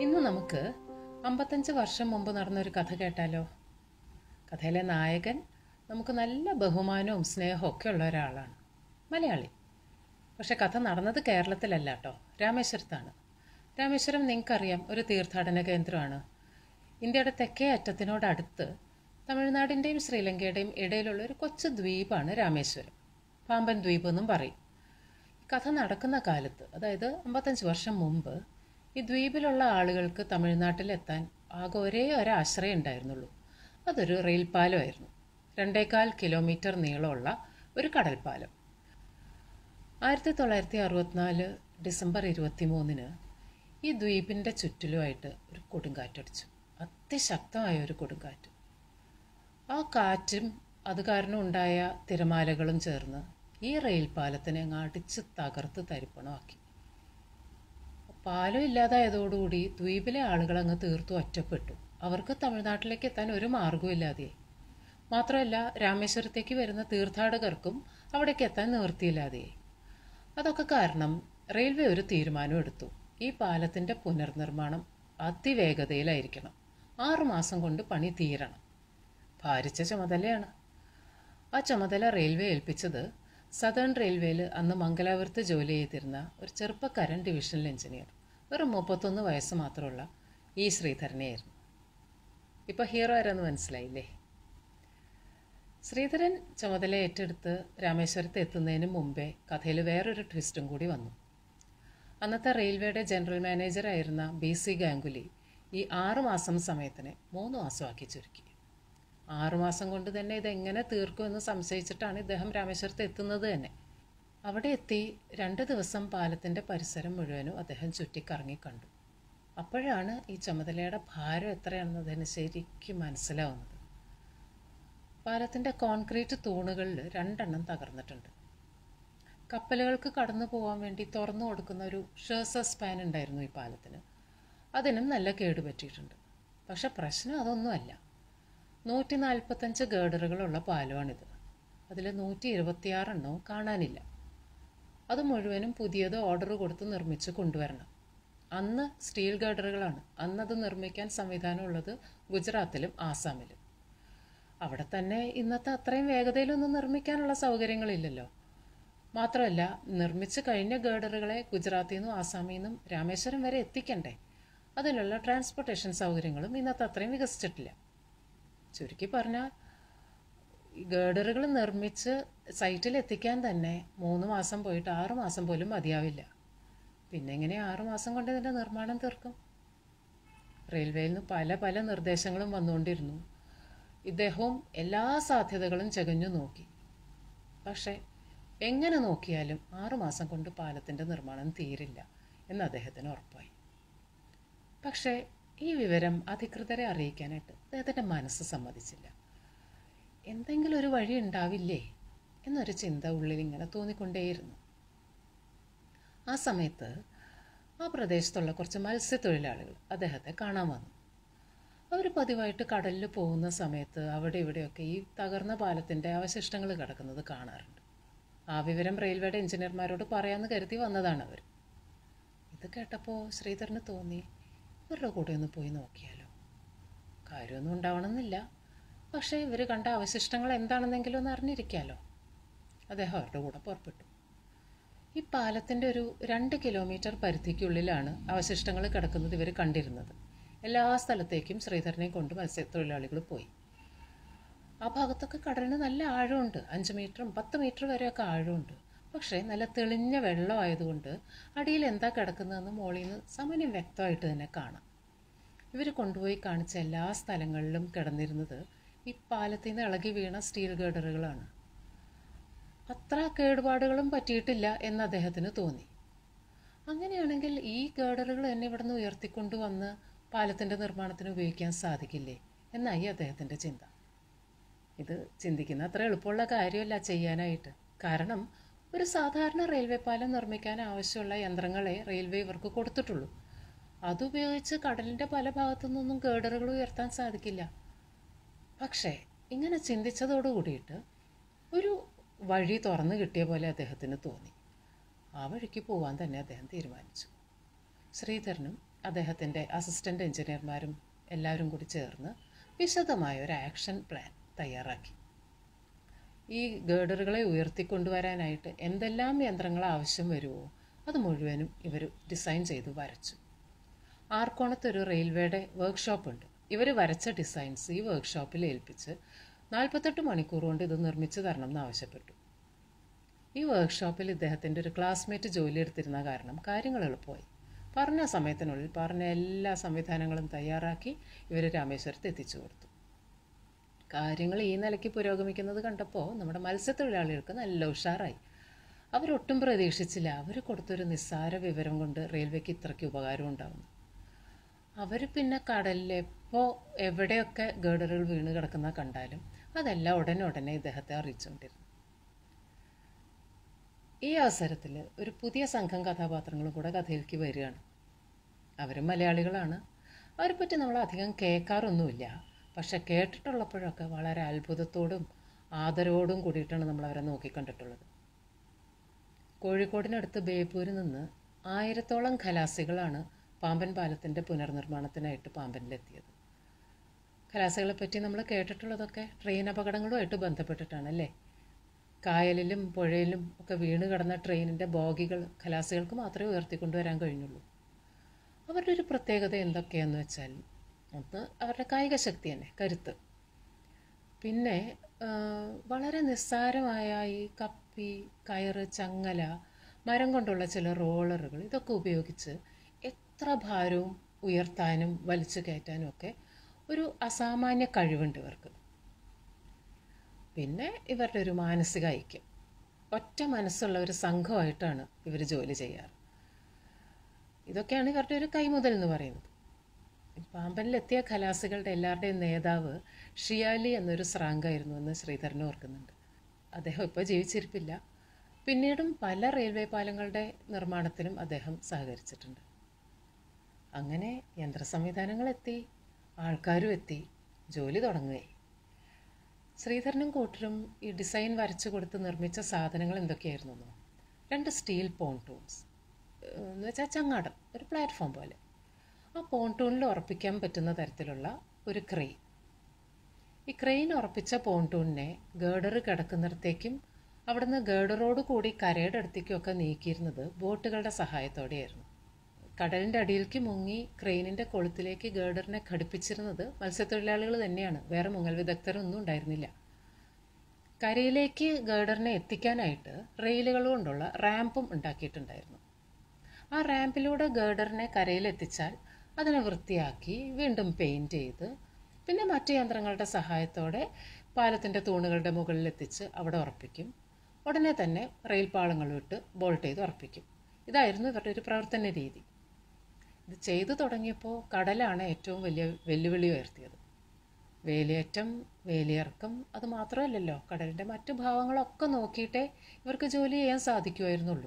ഇന്ന് നമുക്ക് അമ്പത്തഞ്ച് വർഷം മുമ്പ് നടന്നൊരു കഥ കേട്ടാലോ കഥയിലെ നായകൻ നമുക്ക് നല്ല ബഹുമാനവും സ്നേഹവും ഒക്കെ ഉള്ള ഒരാളാണ് മലയാളി പക്ഷെ കഥ നടന്നത് കേരളത്തിലല്ല കേട്ടോ രാമേശ്വരത്താണ് രാമേശ്വരം നിങ്ങൾക്കറിയാം ഒരു തീർത്ഥാടന കേന്ദ്രമാണ് ഇന്ത്യയുടെ തെക്കേ അറ്റത്തിനോടടുത്ത് തമിഴ്നാടിൻ്റെയും ശ്രീലങ്കയുടെയും ഇടയിലുള്ള ഒരു കൊച്ചു ദ്വീപാണ് രാമേശ്വരം പാമ്പൻ ദ്വീപ് എന്നും പറയും കഥ നടക്കുന്ന കാലത്ത് അതായത് അമ്പത്തഞ്ച് വർഷം മുമ്പ് ഈ ദ്വീപിലുള്ള ആളുകൾക്ക് തമിഴ്നാട്ടിലെത്താൻ ആകെ ഒരേ ഒരു ആശ്രയം ഉണ്ടായിരുന്നുള്ളൂ അതൊരു റെയിൽ പാലമായിരുന്നു രണ്ടേകാൽ കിലോമീറ്റർ നീളമുള്ള ഒരു കടൽപ്പാലം ആയിരത്തി തൊള്ളായിരത്തി അറുപത്തിനാല് ഡിസംബർ ഇരുപത്തി മൂന്നിന് ഈ ദ്വീപിൻ്റെ ചുറ്റിലുമായിട്ട് ഒരു കൊടുങ്കാറ്റടിച്ചു അതിശക്തമായ ഒരു കൊടുങ്കാറ്റ് ആ കാറ്റും അത് കാരണം ഉണ്ടായ തിരമാലകളും ചേർന്ന് ഈ റെയിൽ പാലത്തിനെ അങ്ങ് അടിച്ച് തകർത്ത് തരിപ്പണമാക്കി പാലം ഇല്ലാതായതോടുകൂടി ദ്വീപിലെ ആളുകൾ അങ്ങ് തീർത്തു ഒറ്റപ്പെട്ടു അവർക്ക് തമിഴ്നാട്ടിലേക്ക് എത്താൻ ഒരു മാർഗവും ഇല്ലാതെയായി മാത്രമല്ല രാമേശ്വരത്തേക്ക് വരുന്ന തീർത്ഥാടകർക്കും അവിടേക്ക് എത്താൻ നിവൃത്തിയില്ലാതെയായി അതൊക്കെ കാരണം റെയിൽവേ ഒരു തീരുമാനം എടുത്തു ഈ പാലത്തിൻ്റെ പുനർനിർമ്മാണം അതിവേഗതയിലായിരിക്കണം ആറുമാസം കൊണ്ട് പണി തീരണം ഭാരിച്ച ചുമതലയാണ് ആ ചുമതല റെയിൽവേ ഏൽപ്പിച്ചത് സദേൺ റെയിൽവേയിൽ അന്ന് മംഗലാപുരത്ത് ജോലി ചെയ്തിരുന്ന ഒരു ചെറുപ്പക്കാരൻ ഡിവിഷണൽ എഞ്ചിനീയർ വെറും മുപ്പത്തൊന്ന് വയസ്സ് മാത്രമുള്ള ഈ ശ്രീധരനെയായിരുന്നു ഇപ്പോൾ ഹീറോ ആരെന്ന് മനസ്സിലായില്ലേ ശ്രീധരൻ ചുമതല ഏറ്റെടുത്ത് രാമേശ്വരത്ത് എത്തുന്നതിന് മുമ്പേ കഥയിൽ വേറൊരു ട്വിസ്റ്റും കൂടി വന്നു അന്നത്തെ റെയിൽവേയുടെ ജനറൽ മാനേജറായിരുന്ന ബി സി ഗാംഗുലി ഈ ആറുമാസം സമയത്തിനെ മൂന്ന് മാസമാക്കി ചുരുക്കി ആറുമാസം കൊണ്ട് തന്നെ ഇതെങ്ങനെ തീർക്കുമെന്ന് സംശയിച്ചിട്ടാണ് ഇദ്ദേഹം രാമേശ്വരത്ത് എത്തുന്നത് തന്നെ അവിടെ എത്തി രണ്ട് ദിവസം പാലത്തിൻ്റെ പരിസരം മുഴുവനും അദ്ദേഹം ചുറ്റിക്കറങ്ങി കണ്ടു അപ്പോഴാണ് ഈ ചുമതലയുടെ ഭാരം എത്രയാണെന്ന് അദ്ദേഹം ശരിക്കും മനസ്സിലാവുന്നത് പാലത്തിൻ്റെ കോൺക്രീറ്റ് തൂണുകളിൽ രണ്ടെണ്ണം തകർന്നിട്ടുണ്ട് കപ്പലുകൾക്ക് കടന്നു പോകാൻ വേണ്ടി തുറന്നു കൊടുക്കുന്ന ഒരു ഷേഴ്സ സ്പാൻ ഉണ്ടായിരുന്നു ഈ പാലത്തിന് അതിനും നല്ല കേടുപറ്റിയിട്ടുണ്ട് പക്ഷെ പ്രശ്നം അതൊന്നുമല്ല നൂറ്റി നാൽപ്പത്തഞ്ച് ഗേഡറുകളുള്ള പാലമാണിത് അതിൽ നൂറ്റി ഇരുപത്തിയാറെണ്ണവും കാണാനില്ല അത് മുഴുവനും പുതിയത് ഓർഡർ കൊടുത്ത് നിർമ്മിച്ച് കൊണ്ടുവരണം അന്ന് സ്റ്റീൽ ഗേഡറുകളാണ് അന്നത് നിർമ്മിക്കാൻ സംവിധാനമുള്ളത് ഗുജറാത്തിലും ആസാമിലും അവിടെ തന്നെ ഇന്നത്തെ അത്രയും വേഗതയിലൊന്നും നിർമ്മിക്കാനുള്ള സൗകര്യങ്ങളില്ലല്ലോ മാത്രമല്ല നിർമ്മിച്ച് കഴിഞ്ഞ ഗേഡറുകളെ ഗുജറാത്തിൽ നിന്നും ആസാമിൽ നിന്നും രാമേശ്വരം വരെ എത്തിക്കണ്ടേ അതിനുള്ള ട്രാൻസ്പോർട്ടേഷൻ സൗകര്യങ്ങളും ഇന്നത്തെ അത്രയും വികസിച്ചിട്ടില്ല ചുരുക്കി പറഞ്ഞാൽ ഗേഡറുകൾ നിർമ്മിച്ച് സൈറ്റിൽ എത്തിക്കാൻ തന്നെ മൂന്ന് മാസം പോയിട്ട് ആറ് മാസം പോലും മതിയാവില്ല പിന്നെ എങ്ങനെ ആറ് മാസം കൊണ്ട് ഇതിൻ്റെ നിർമ്മാണം തീർക്കും റെയിൽവേയിൽ നിന്ന് പല പല നിർദ്ദേശങ്ങളും വന്നുകൊണ്ടിരുന്നു ഇദ്ദേഹവും എല്ലാ സാധ്യതകളും ചകഞ്ഞു നോക്കി പക്ഷേ എങ്ങനെ നോക്കിയാലും ആറുമാസം കൊണ്ട് പാലത്തിൻ്റെ നിർമ്മാണം തീരില്ല എന്ന് അദ്ദേഹത്തിന് ഉറപ്പായി പക്ഷേ ഈ വിവരം അധികൃതരെ അറിയിക്കാനായിട്ട് അദ്ദേഹത്തിൻ്റെ മനസ്സ് സമ്മതിച്ചില്ല എന്തെങ്കിലും ഒരു വഴി ഉണ്ടാവില്ലേ എന്നൊരു ചിന്ത ഉള്ളിൽ ഇങ്ങനെ തോന്നിക്കൊണ്ടേയിരുന്നു ആ സമയത്ത് ആ പ്രദേശത്തുള്ള കുറച്ച് മത്സ്യത്തൊഴിലാളികൾ അദ്ദേഹത്തെ കാണാൻ വന്നു അവർ പതിവായിട്ട് കടലിൽ പോകുന്ന സമയത്ത് അവിടെ ഇവിടെയൊക്കെ ഈ തകർന്ന പാലത്തിൻ്റെ അവശിഷ്ടങ്ങൾ കിടക്കുന്നത് കാണാറുണ്ട് ആ വിവരം റെയിൽവേയുടെ എഞ്ചിനീയർമാരോട് പറയാമെന്ന് കരുതി വന്നതാണ് അവർ ഇത് കേട്ടപ്പോൾ ശ്രീധരന് തോന്നി ഇവരുടെ കൂടെ ഒന്ന് പോയി നോക്കിയാലോ കാര്യമൊന്നും ഉണ്ടാവണമെന്നില്ല പക്ഷേ ഇവർ കണ്ട അവശിഷ്ടങ്ങൾ എന്താണെന്നെങ്കിലും ഒന്ന് അറിഞ്ഞിരിക്കാമല്ലോ അദ്ദേഹം അവരുടെ കൂടെ പുറപ്പെട്ടു ഈ പാലത്തിൻ്റെ ഒരു രണ്ട് കിലോമീറ്റർ പരിധിക്കുള്ളിലാണ് അവശിഷ്ടങ്ങൾ കിടക്കുന്നത് ഇവർ കണ്ടിരുന്നത് എല്ലാ സ്ഥലത്തേക്കും ശ്രീധരനെ കൊണ്ട് മത്സ്യത്തൊഴിലാളികൾ പോയി ആ ഭാഗത്തൊക്കെ കടലിന് നല്ല ആഴമുണ്ട് അഞ്ച് മീറ്ററും പത്ത് മീറ്റർ വരെയൊക്കെ ആഴമുണ്ട് പക്ഷേ നല്ല തെളിഞ്ഞ വെള്ളമായതുകൊണ്ട് അടിയിൽ എന്താ കിടക്കുന്നതെന്ന് മോളിൽ നിന്ന് സമന്വയം വ്യക്തമായിട്ട് തന്നെ കാണാം ഇവർ കൊണ്ടുപോയി കാണിച്ച എല്ലാ സ്ഥലങ്ങളിലും കിടന്നിരുന്നത് ഈ പാലത്തിൽ നിന്ന് ഇളകി വീണ സ്റ്റീൽ ഗേഡറുകളാണ് അത്ര കേടുപാടുകളും പറ്റിയിട്ടില്ല എന്ന് അദ്ദേഹത്തിന് തോന്നി അങ്ങനെയാണെങ്കിൽ ഈ ഗേഡറുകൾ എന്നെ ഇവിടെ നിന്ന് ഉയർത്തിക്കൊണ്ടുവന്ന് പാലത്തിൻ്റെ നിർമ്മാണത്തിന് ഉപയോഗിക്കാൻ സാധിക്കില്ലേ എന്നായി അദ്ദേഹത്തിൻ്റെ ചിന്ത ഇത് ചിന്തിക്കുന്ന അത്ര എളുപ്പമുള്ള കാര്യമല്ല ചെയ്യാനായിട്ട് കാരണം ഒരു സാധാരണ റെയിൽവേ പാലം നിർമ്മിക്കാൻ ആവശ്യമുള്ള യന്ത്രങ്ങളെ റെയിൽവേ ഇവർക്ക് കൊടുത്തിട്ടുള്ളൂ അതുപയോഗിച്ച് കടലിൻ്റെ പല ഭാഗത്തു നിന്നൊന്നും ഗേഡറുകൾ ഉയർത്താൻ സാധിക്കില്ല പക്ഷേ ഇങ്ങനെ ചിന്തിച്ചതോടു കൂടിയിട്ട് ഒരു വഴി തുറന്നു കിട്ടിയ പോലെ അദ്ദേഹത്തിന് തോന്നി ആ വഴിക്ക് പോവാൻ തന്നെ അദ്ദേഹം തീരുമാനിച്ചു ശ്രീധരനും അദ്ദേഹത്തിൻ്റെ അസിസ്റ്റൻ്റ് എഞ്ചിനീയർമാരും എല്ലാവരും കൂടി ചേർന്ന് വിശദമായ ഒരു ആക്ഷൻ പ്ലാൻ തയ്യാറാക്കി ഈ ഗേഡറുകളെ ഉയർത്തിക്കൊണ്ടുവരാനായിട്ട് എന്തെല്ലാം യന്ത്രങ്ങൾ ആവശ്യം വരുമോ അത് മുഴുവനും ഇവർ ഡിസൈൻ ചെയ്ത് വരച്ചു ആർക്കോണത്തൊരു റെയിൽവേയുടെ വർക്ക്ഷോപ്പ് ഉണ്ട് ഇവർ വരച്ച ഡിസൈൻസ് ഈ വർക്ക്ഷോപ്പിൽ ഏൽപ്പിച്ച് നാൽപ്പത്തെട്ട് മണിക്കൂർ കൊണ്ട് ഇത് നിർമ്മിച്ചു തരണം എന്ന് ആവശ്യപ്പെട്ടു ഈ വർക്ക്ഷോപ്പിൽ ഇദ്ദേഹത്തിൻ്റെ ഒരു ക്ലാസ്മേറ്റ് ജോലി എടുത്തിരുന്ന കാരണം കാര്യങ്ങൾ എളുപ്പമായി പറഞ്ഞ സമയത്തിനുള്ളിൽ പറഞ്ഞ എല്ലാ സംവിധാനങ്ങളും തയ്യാറാക്കി ഇവർ രാമേശ്വരത്ത് എത്തിച്ചു കൊടുത്തു കാര്യങ്ങൾ ഈ നിലയ്ക്ക് പുരോഗമിക്കുന്നത് കണ്ടപ്പോൾ നമ്മുടെ മത്സ്യത്തൊഴിലാളികൾക്ക് നല്ല ഉഷാറായി അവരൊട്ടും പ്രതീക്ഷിച്ചില്ല അവർ കൊടുത്തൊരു നിസ്സാര വിവരം കൊണ്ട് റെയിൽവേക്ക് ഇത്രയ്ക്ക് ഉപകാരം ഉണ്ടാവുന്നു അവർ പിന്നെ കടലിൽ എപ്പോൾ എവിടെയൊക്കെ ഗേഡറുകൾ വീണ് കിടക്കുന്ന കണ്ടാലും അതെല്ലാം ഉടനെ ഉടനെ ഇദ്ദേഹത്തെ അറിയിച്ചുകൊണ്ടിരുന്നു ഈ അവസരത്തിൽ ഒരു പുതിയ സംഘം കഥാപാത്രങ്ങളും കൂടെ കഥയിലേക്ക് വരികയാണ് അവരും മലയാളികളാണ് അവരെ പറ്റി നമ്മൾ അധികം കേൾക്കാറൊന്നുമില്ല പക്ഷെ കേട്ടിട്ടുള്ളപ്പോഴൊക്കെ വളരെ അത്ഭുതത്തോടും ആദരവോടും കൂടിയിട്ടാണ് നമ്മൾ അവരെ നോക്കിക്കണ്ടിട്ടുള്ളത് കോഴിക്കോടിനടുത്ത് ബേപ്പൂരിൽ നിന്ന് ആയിരത്തോളം ഖലാസികളാണ് പാമ്പൻ പാലത്തിൻ്റെ പുനർനിർമ്മാണത്തിനായിട്ട് പാമ്പനിലെത്തിയത് ഖലാസികളെ പറ്റി നമ്മൾ കേട്ടിട്ടുള്ളതൊക്കെ ട്രെയിൻ അപകടങ്ങളുമായിട്ട് ബന്ധപ്പെട്ടിട്ടാണ് അല്ലേ കായലിലും പുഴയിലും ഒക്കെ വീണ് കിടന്ന ട്രെയിനിൻ്റെ ബോഗികൾ ഖലാസികൾക്ക് മാത്രമേ ഉയർത്തിക്കൊണ്ടുവരാൻ കഴിഞ്ഞുള്ളൂ അവരുടെ ഒരു പ്രത്യേകത എന്തൊക്കെയാന്ന് വെച്ചാൽ ഒന്ന് അവരുടെ കായിക ശക്തി തന്നെ കരുത്ത് പിന്നെ ആ, വളരെ നിസ്സാരമായ ഈ കപ്പി കയറ് ചങ്ങല മരം കൊണ്ടുള്ള ചില റോളറുകൾ ഇതൊക്കെ ഉപയോഗിച്ച് എത്ര ഭാരവും ഉയർത്താനും വലിച്ചു കയറ്റാനും ഒക്കെ ഒരു അസാമാന്യ കഴിവുണ്ട് ഇവർക്ക് പിന്നെ ഇവരുടെ ഒരു മാനസിക ഐക്യം ഒറ്റ മനസ്സുള്ള ഒരു സംഘമായിട്ടാണ് ഇവർ ജോലി ചെയ്യാറ് ഇതൊക്കെയാണ് ഇവരുടെ ഒരു കൈമുതൽ എന്ന് പറയുന്നത് പാമ്പനിലെത്തിയ ഖലാസികളുടെ എല്ലാവരുടെയും നേതാവ് ഷിയാലി എന്നൊരു സ്രാങ്കായിരുന്നു എന്ന് ശ്രീധരൻ ഓർക്കുന്നുണ്ട് അദ്ദേഹം ഇപ്പോൾ ജീവിച്ചിരിപ്പില്ല പിന്നീടും പല റെയിൽവേ പാലങ്ങളുടെ നിർമ്മാണത്തിലും അദ്ദേഹം സഹകരിച്ചിട്ടുണ്ട് അങ്ങനെ യന്ത്ര സംവിധാനങ്ങൾ എത്തി ആൾക്കാരും എത്തി ജോലി തുടങ്ങുകയായി ശ്രീധരനും കൂട്ടരും ഈ ഡിസൈൻ വരച്ചു കൊടുത്ത് നിർമ്മിച്ച സാധനങ്ങൾ എന്തൊക്കെയായിരുന്നു എന്നോ? രണ്ട് സ്റ്റീൽ പോൺടൂൺസ് എന്ന് വെച്ചാൽ ചങ്ങാടം ഒരു പ്ലാറ്റ്ഫോം പോലെ ആ പോൺടൂണിൽ ഉറപ്പിക്കാൻ പറ്റുന്ന തരത്തിലുള്ള ഒരു ക്രെയിൻ ഈ ക്രെയിൻ ഉറപ്പിച്ച പോൺടൂണിനെ ഗേഡർ കിടക്കുന്നിടത്തേക്കും അവിടുന്ന് ഗേഡറോട് കൂടി കരയുടെ അടുത്തേക്കൊക്കെ നീക്കിയിരുന്നത് ബോട്ടുകളുടെ സഹായത്തോടെയായിരുന്നു കടലിൻ്റെ അടിയിലേക്ക് മുങ്ങി ക്രെയിനിൻ്റെ കൊളുത്തിലേക്ക് ഗേഡറിനെ ഘടിപ്പിച്ചിരുന്നത് മത്സ്യത്തൊഴിലാളികൾ തന്നെയാണ് വേറെ മുങ്ങൽ വിദഗ്ധരൊന്നും ഉണ്ടായിരുന്നില്ല കരയിലേക്ക് ഗേഡറിനെ എത്തിക്കാനായിട്ട് റെയിലുകൾ കൊണ്ടുള്ള റാമ്പും ഉണ്ടാക്കിയിട്ടുണ്ടായിരുന്നു ആ റാമ്പിലൂടെ ഗേഡറിനെ കരയിലെത്തിച്ചാൽ അതിനെ വൃത്തിയാക്കി വീണ്ടും പെയിൻറ് ചെയ്ത് പിന്നെ മറ്റു യന്ത്രങ്ങളുടെ സഹായത്തോടെ പാലത്തിൻ്റെ തൂണുകളുടെ മുകളിൽ എത്തിച്ച് അവിടെ ഉറപ്പിക്കും ഉടനെ തന്നെ റെയിൽ പാളങ്ങളും ഇട്ട് ബോൾട്ട് ചെയ്ത് ഉറപ്പിക്കും ഇതായിരുന്നു ഇവരുടെ ഒരു പ്രവർത്തന രീതി ഇത് ചെയ്തു തുടങ്ങിയപ്പോൾ കടലാണ് ഏറ്റവും വലിയ വെല്ലുവിളി ഉയർത്തിയത് വേലിയേറ്റം വേലിയിറക്കം അത് മാത്രമല്ലല്ലോ കടലിൻ്റെ മറ്റു ഭാവങ്ങളൊക്കെ നോക്കിയിട്ടേ ഇവർക്ക് ജോലി ചെയ്യാൻ സാധിക്കുമായിരുന്നുള്ളൂ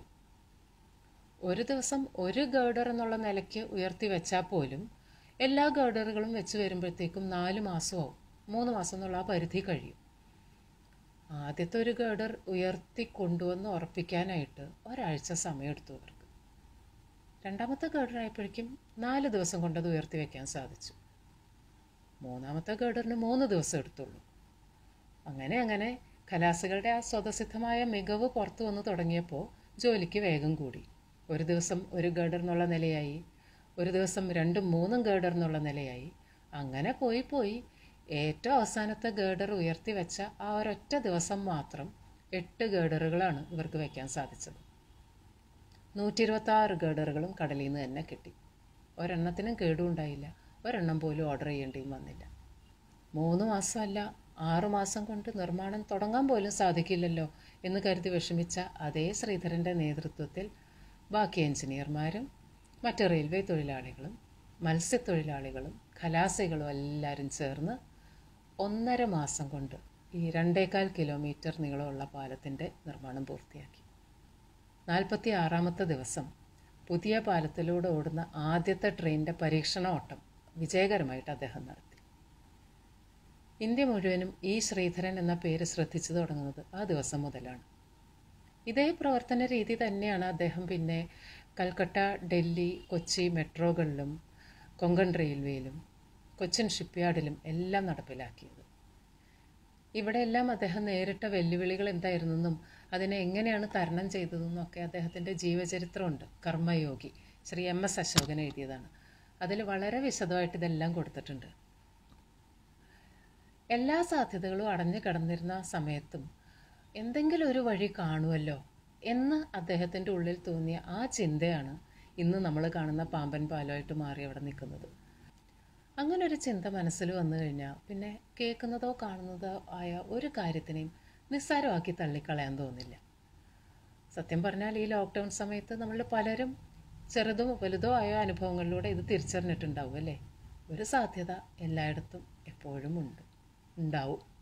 ഒരു ദിവസം ഒരു ഗേഡർ എന്നുള്ള നിലയ്ക്ക് ഉയർത്തി വെച്ചാൽ പോലും എല്ലാ ഗേഡറുകളും വെച്ച് വരുമ്പോഴത്തേക്കും നാല് മാസമാവും മൂന്ന് മാസം എന്നുള്ള ആ പരിധി കഴിയും ആദ്യത്തെ ഒരു ഗേഡർ ഉയർത്തി കൊണ്ടുവന്ന് ഉറപ്പിക്കാനായിട്ട് ഒരാഴ്ച സമയമെടുത്തു അവർക്ക് രണ്ടാമത്തെ ഗേഡർ ആയപ്പോഴേക്കും നാല് ദിവസം കൊണ്ടത് ഉയർത്തി വെക്കാൻ സാധിച്ചു മൂന്നാമത്തെ ഗേഡറിന് മൂന്ന് ദിവസം എടുത്തുള്ളൂ അങ്ങനെ അങ്ങനെ കലാസുകളുടെ ആ സ്വതസിദ്ധമായ മികവ് പുറത്തു വന്നു തുടങ്ങിയപ്പോൾ ജോലിക്ക് വേഗം കൂടി ഒരു ദിവസം ഒരു ഗേഡർ എന്നുള്ള നിലയായി ഒരു ദിവസം രണ്ടും മൂന്നും ഗേഡർ എന്നുള്ള നിലയായി അങ്ങനെ പോയി പോയി ഏറ്റവും അവസാനത്തെ ഗേഡർ ഉയർത്തി വെച്ച ആ ഒരൊറ്റ ദിവസം മാത്രം എട്ട് ഗേഡറുകളാണ് ഇവർക്ക് വയ്ക്കാൻ സാധിച്ചത് നൂറ്റി ഇരുപത്തി ആറ് ഗേഡറുകളും കടലിൽ നിന്ന് തന്നെ കിട്ടി ഒരെണ്ണത്തിനും കേടുണ്ടായില്ല ഒരെണ്ണം പോലും ഓർഡർ ചെയ്യേണ്ടിയും വന്നില്ല മൂന്ന് മാസമല്ല ആറു മാസം കൊണ്ട് നിർമ്മാണം തുടങ്ങാൻ പോലും സാധിക്കില്ലല്ലോ എന്ന് കരുതി വിഷമിച്ച അതേ ശ്രീധരൻ്റെ നേതൃത്വത്തിൽ ബാക്കി എഞ്ചിനീയർമാരും മറ്റ് റെയിൽവേ തൊഴിലാളികളും മത്സ്യത്തൊഴിലാളികളും ഖലാസികളും എല്ലാവരും ചേർന്ന് ഒന്നര മാസം കൊണ്ട് ഈ രണ്ടേകാൽ കിലോമീറ്റർ നീളമുള്ള പാലത്തിൻ്റെ നിർമ്മാണം പൂർത്തിയാക്കി നാൽപ്പത്തി ആറാമത്തെ ദിവസം പുതിയ പാലത്തിലൂടെ ഓടുന്ന ആദ്യത്തെ ട്രെയിനിൻ്റെ പരീക്ഷണ ഓട്ടം വിജയകരമായിട്ട് അദ്ദേഹം നടത്തി ഇന്ത്യ മുഴുവനും ഈ ശ്രീധരൻ എന്ന പേര് ശ്രദ്ധിച്ചു തുടങ്ങുന്നത് ആ ദിവസം മുതലാണ് ഇതേ പ്രവർത്തന രീതി തന്നെയാണ് അദ്ദേഹം പിന്നെ കൽക്കട്ട ഡൽഹി കൊച്ചി മെട്രോകളിലും കൊങ്കൺ റെയിൽവേയിലും കൊച്ചിൻ ഷിപ്പ്യാർഡിലും എല്ലാം നടപ്പിലാക്കിയത് ഇവിടെയെല്ലാം അദ്ദേഹം നേരിട്ട വെല്ലുവിളികൾ എന്തായിരുന്നെന്നും അതിനെ എങ്ങനെയാണ് തരണം ചെയ്തതെന്നും ഒക്കെ അദ്ദേഹത്തിൻ്റെ ജീവചരിത്രമുണ്ട് കർമ്മയോഗി ശ്രീ എം എസ് അശോകൻ എഴുതിയതാണ് അതിൽ വളരെ വിശദമായിട്ട് ഇതെല്ലാം കൊടുത്തിട്ടുണ്ട് എല്ലാ സാധ്യതകളും അടഞ്ഞു കിടന്നിരുന്ന സമയത്തും എന്തെങ്കിലും ഒരു വഴി കാണുമല്ലോ എന്ന് അദ്ദേഹത്തിൻ്റെ ഉള്ളിൽ തോന്നിയ ആ ചിന്തയാണ് ഇന്ന് നമ്മൾ കാണുന്ന പാമ്പൻ പാലമായിട്ട് മാറി അവിടെ നിൽക്കുന്നത് അങ്ങനെ ഒരു ചിന്ത മനസ്സിൽ വന്നു കഴിഞ്ഞാൽ പിന്നെ കേൾക്കുന്നതോ കാണുന്നതോ ആയ ഒരു കാര്യത്തിനെയും നിസ്സാരമാക്കി തള്ളിക്കളയാൻ തോന്നില്ല സത്യം പറഞ്ഞാൽ ഈ ലോക്ക്ഡൗൺ സമയത്ത് നമ്മൾ പലരും ചെറുതോ വലുതോ ആയ അനുഭവങ്ങളിലൂടെ ഇത് തിരിച്ചറിഞ്ഞിട്ടുണ്ടാവും അല്ലേ ഒരു സാധ്യത എല്ലായിടത്തും എപ്പോഴും ഉണ്ട് ഉണ്ടാവും